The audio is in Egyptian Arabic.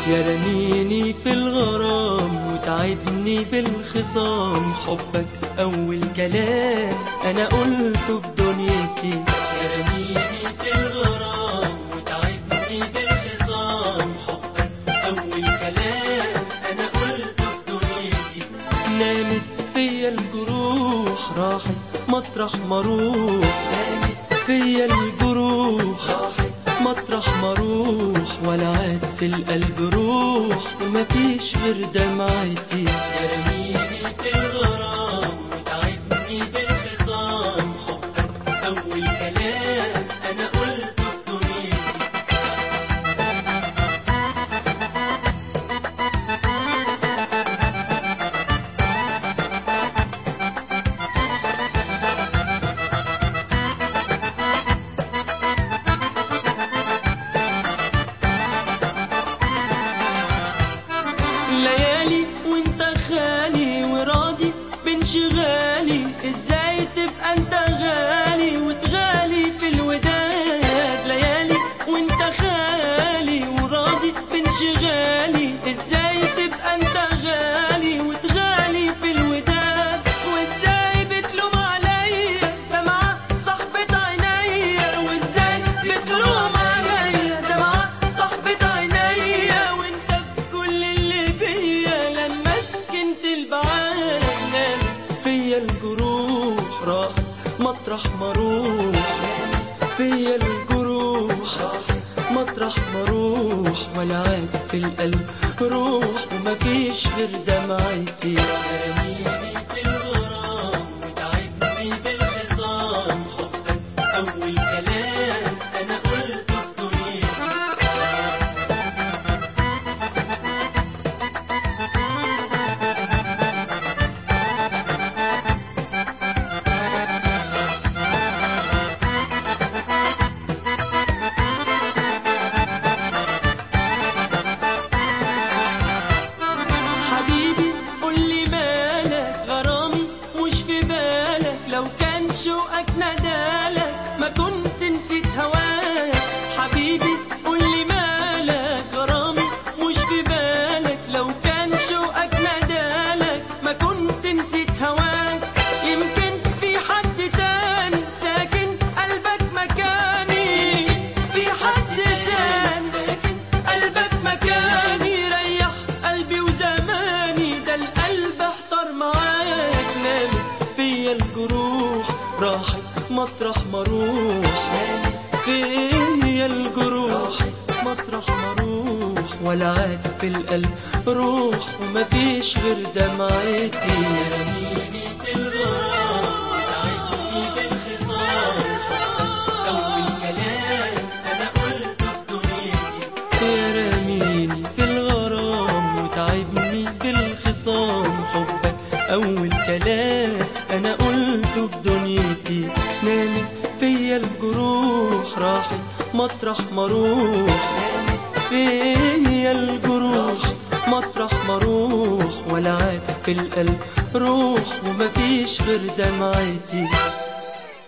يا رميني في الغرام وتعبني بالخصام حبك أول كلام أنا قلته في دنيتي يا رميني في الغرام وتعبني بالخصام حبك أول كلام أنا قلته في دنيتي نامت فيا الجروح راحت مطرح ما اروح نامت فيا الجروح راحت مطرح ما اروح ولا عاد في القلب روح ومفيش غير دمعتي يا رميني في الغرام وتعبني بالخصام حبك اول كلام انا قلته في دنيتي ليالي وانت خالي وراضي بانشغالي ازاي تبقى انت غالي وتغالي في الوداد ليالي وانت خالي وراضي بانشغالي ازاي تبقى انت غالي وتغالي في الوداد وازاي بتلوم عليا دمعة صاحبة عينيا وازاي بتلوم عليا دمعة صاحبة عينيا وانت في كل اللي بيا لما سكنت البعاد نامت فيا الجروح راحت مطرح ما اروح فيا الجروح راحت مطرح ما اروح ولا عاد في القلب روح ومفيش غير دمعتي رميني في الغرام وتعبني بالخصام حبك اول كلام انا قلته في دنيتي حبيبي قولي مالك غرامي مش في بالك لو كان شوقك ندالك ما كنت نسيت هواك حبيبي قولي مالك غرامي مش في بالك لو كان شوقك ندالك ما كنت نسيت هواك يمكن في حد تاني ساكن قلبك مكاني في حد تاني ساكن قلبك مكاني ريح قلبي وزماني ده القلب احتار معاك نامت فيا الجروح راحت مطرح ما اروح نامت فيا الجروح مطرح ما اروح ولا عاد في القلب روح ومفيش غير دمعتي رميني في الغرام وتعبني بالخصام أول كلام أنا قلته في دنيتي يا رميني في الغرام وتعبني بالخصام حبك أول كلام أنا قلته في دنيتي نامت فيا الجروح راحت مطرح ما اروح نامت فيا الجروح مطرح ما اروح ولا عاد في القلب روح ومفيش غير دمعتي